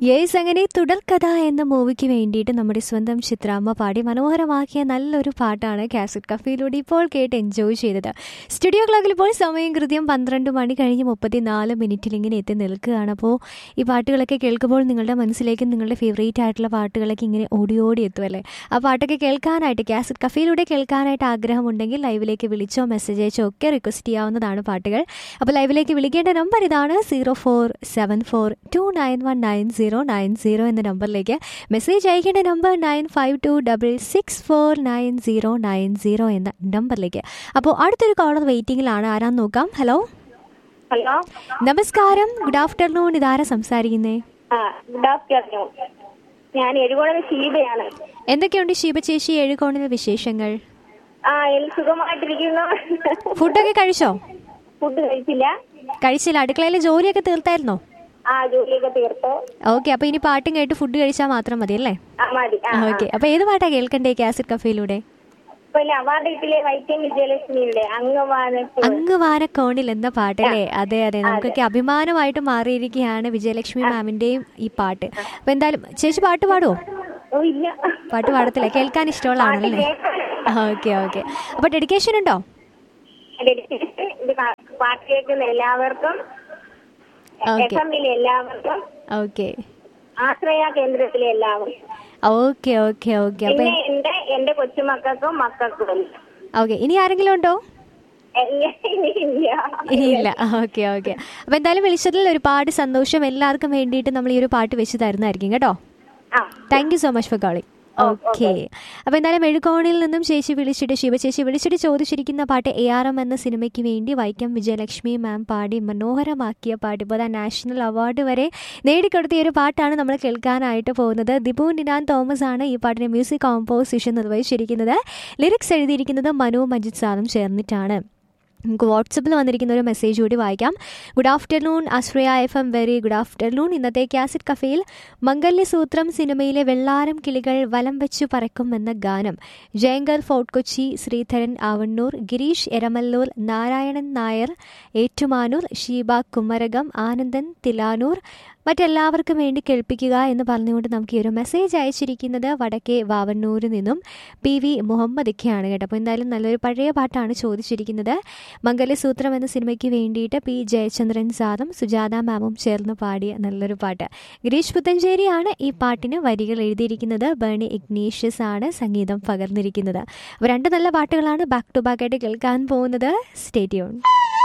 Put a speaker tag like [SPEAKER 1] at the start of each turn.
[SPEAKER 1] Yes അങ്ങനെ തുടർക്കഥ എന്ന മൂവിക്ക് വേണ്ടിയിട്ട് നമ്മുടെ സ്വന്തം ചിത്രാമ്മ പാടി മനോഹരമാക്കിയ നല്ലൊരു പാട്ടാണ് കാസറ്റ് കഫയിലൂടെ ഇപ്പോൾ കേട്ട് എൻജോയ് ചെയ്തത് സ്റ്റുഡിയോ ക്ലോക്കിൽ ഇപ്പോൾ സമയം കൃത്യം പന്ത്രണ്ട് മണി കഴിഞ്ഞ് മുപ്പത്തിനാല് മിനിറ്റിൽ ഇങ്ങനെ എത്തി നിൽക്കുകയാണ് അപ്പോൾ ഈ പാട്ടുകളൊക്കെ കേൾക്കുമ്പോൾ നിങ്ങളുടെ മനസ്സിലേക്ക് നിങ്ങളുടെ ഫേവറേറ്റ് ആയിട്ടുള്ള പാട്ടുകളൊക്കെ ഇങ്ങനെ ഓടി ഓടി എത്തുമല്ലേ ആ പാട്ടൊക്കെ കേൾക്കാനായിട്ട് കാസറ്റ് കഫയിലൂടെ കേൾക്കാനായിട്ട് ആഗ്രഹമുണ്ടെങ്കിൽ ലൈവിലേക്ക് വിളിച്ചോ മെസ്സേജ് അയച്ചോ ഒക്കെ റിക്വസ്റ്റ് ചെയ്യാവുന്നതാണ് പാട്ടുകൾ അപ്പോൾ ലൈവിലേക്ക് വിളിക്കേണ്ട നമ്പർ ഇതാണ് zero four seven four two nine one nine zero nine zero എന്ന നമ്പറിലേക്ക് മെസ്സേജ് അയക്കേണ്ട number nine five two double six four nine zero nine zero എന്ന നമ്പറിലേക്ക് അപ്പോൾ അടുത്തൊരു കോളർ വെയിറ്റിംഗിലാണ് ആരാന്ന് നോക്കാം ഹലോ
[SPEAKER 2] ഹലോ
[SPEAKER 1] നമസ്കാരം ഗുഡ് ആഫ്റ്റർനൂൺ ഇതാരാ സംസാരിക്കുന്നേ
[SPEAKER 2] ആ ഗുഡ് ആഫ്റ്റർനൂൺ ഞാൻ എഴുകോണം ഷീബയാണ്
[SPEAKER 1] എന്തൊക്കെയുണ്ട് ശിവ ചേച്ചി എഴുകോണിലെ വിശേഷങ്ങൾ
[SPEAKER 2] ആ എനിക്ക് സുഖമായിട്ടിരിക്കുന്നു
[SPEAKER 1] ഫുഡൊക്കെ കഴിച്ചോ
[SPEAKER 2] ഫുഡ് കഴിച്ചില്ല
[SPEAKER 1] കഴിച്ചില്ല അടുക്കളയിലെ ജോലിയൊക്കെ തീർത്തായിരുന്നോ
[SPEAKER 2] ആ ജോലിയൊക്കെ തീർത്തു
[SPEAKER 1] ഓക്കെ അപ്പോൾ ഇനി പാട്ടും കേട്ട് ഫുഡ് കഴിച്ചാൽ മാത്രം മതി അല്ലേ
[SPEAKER 2] ആ മതി ആ
[SPEAKER 1] ഓക്കെ അപ്പോൾ ഏത് പാട്ടാ കേൾക്കണ്ടേ കാസറ്റ് കഫയിലൂടെ
[SPEAKER 2] പിന്നെ അവാർഡ് കിട്ടില്ലേ വൈക്കം വിജയലക്ഷ്മിയുടെ അംഗവാനത്ത്
[SPEAKER 1] അങ്ങ് വാരക്കോണിൽ എന്ന പാട്ടല്ലേ അതെ അതെ നമുക്കൊക്കെ അഭിമാനമായിട്ട് മാറിയിരിക്കുകയാണ് വിജയലക്ഷ്മി മാമിന്റെയും ഈ പാട്ട് അപ്പൊ എന്തായാലും ചേച്ചി പാട്ട് പാടുവോ
[SPEAKER 2] ഓ ഇല്ല
[SPEAKER 1] പാട്ട് പാടത്തില്ല കേൾക്കാൻ ഇഷ്ടമുള്ളതാണല്ലേ ഓക്കെ ഓക്കെ അപ്പൊ ഡെഡിക്കേഷൻ ഉണ്ടോ
[SPEAKER 2] Dedication ഇത് പാ- പാട്ട് കേൾക്കുന്ന എല്ലാവർക്കും
[SPEAKER 1] Okay.
[SPEAKER 2] എഫ് എമ്മിലെ എല്ലാവർക്കും
[SPEAKER 1] ഓക്കെ
[SPEAKER 2] ആശ്രയ കേന്ദ്രത്തിലെ എല്ലാവർക്കും
[SPEAKER 1] ഓക്കെ ഓക്കെ ഓക്കെ അപ്പൊ
[SPEAKER 2] പിന്നെ എന്റെ എന്റെ കൊച്ചുമക്കൾക്കും മക്കൾക്കും എല്ലാം.
[SPEAKER 1] ഓക്കെ ഇനി ആരെങ്കിലും ഉണ്ടോ
[SPEAKER 2] എന്നെ ഇനിയില്ല.
[SPEAKER 1] ഇല്ല ഓക്കെ ഓക്കെ അപ്പൊ എന്തായാലും വിളിച്ചതിൽ ഒരുപാട് സന്തോഷം എല്ലാവർക്കും വേണ്ടിയിട്ട് നമ്മൾ ഈ ഒരു പാട്ട് വെച്ച് തരുന്നതായിരിക്കും കേട്ടോ
[SPEAKER 2] ആ
[SPEAKER 1] thank you so much for calling okay അപ്പോൾ എന്തായാലും മെഴുകോണിൽ നിന്നും ചേച്ചി വിളിച്ചിട്ട് ശിവ ചേച്ചി വിളിച്ചിട്ട് ചോദിച്ചിരിക്കുന്ന പാട്ട് എ ആർ എം എന്ന സിനിമയ്ക്ക് വേണ്ടി വൈക്കം വിജയലക്ഷ്മി മാം പാടി മനോഹരമാക്കിയ പാട്ട് ഇപ്പോൾ ആ നാഷണൽ അവാർഡ് വരെ നേടിക്കൊടുത്ത ഈ ഒരു പാട്ടാണ് നമ്മൾ കേൾക്കാനായിട്ട് പോകുന്നത് ദിബു നിനാൻ തോമസ് ആണ് ഈ പാട്ടിന്റെ മ്യൂസിക് കോമ്പോസിഷൻ നിർവഹിച്ചിരിക്കുന്നത് ലിറിക്സ് എഴുതിയിരിക്കുന്നത് മനു മജിദ് സാറും ചേർന്നിട്ടാണ് നമുക്ക് വാട്സപ്പിൽ വന്നിരിക്കുന്ന ഒരു മെസ്സേജ് കൂടി വായിക്കാം good afternoon Ashraya F M very good afternoon ഇന്നത്തെ കാസറ്റ് കഫയിൽ മംഗല്യസൂത്രം സിനിമയിലെ വെള്ളാരം കിളികൾ വലം വെച്ചു പറക്കും എന്ന ഗാനം ജയങ്കർ ഫോർട്ട് കൊച്ചി ശ്രീധരൻ ആവണ്ണൂർ ഗിരീഷ് എരമല്ലൂർ നാരായണൻ നായർ ഏറ്റുമാനൂർ ഷീബ കുമരകം ആനന്ദൻ തിലാനൂർ മറ്റെല്ലാവർക്കും വേണ്ടി കേൾപ്പിക്കുക എന്ന് പറഞ്ഞുകൊണ്ട് നമുക്ക് ഈ ഒരു മെസ്സേജ് അയച്ചിരിക്കുന്നത് വടക്കേ വാവന്നൂരിൽ നിന്നും പി വി മുഹമ്മദ് ഒക്കെയാണ് കേട്ടോ അപ്പോൾ എന്തായാലും നല്ലൊരു പഴയ പാട്ടാണ് ചോദിച്ചിരിക്കുന്നത് മംഗലസൂത്രം എന്ന സിനിമയ്ക്ക് വേണ്ടിയിട്ട് പി ജയചന്ദ്രൻ സാറും സുജാത മാമും ചേർന്ന് പാടിയ നല്ലൊരു പാട്ട് ഗിരീഷ് പുത്തഞ്ചേരിയാണ് ഈ പാട്ടിന് വരികൾ എഴുതിയിരിക്കുന്നത് ബേണി ഇഗ്നീഷ്യസ് ആണ് സംഗീതം പകർന്നിരിക്കുന്നത് അപ്പോൾ രണ്ട് നല്ല പാട്ടുകളാണ് ബാക്ക് ടു ബാക്ക് ആയിട്ട് കേൾക്കാൻ പോകുന്നത് സ്റ്റേറ്റ്യൂൺ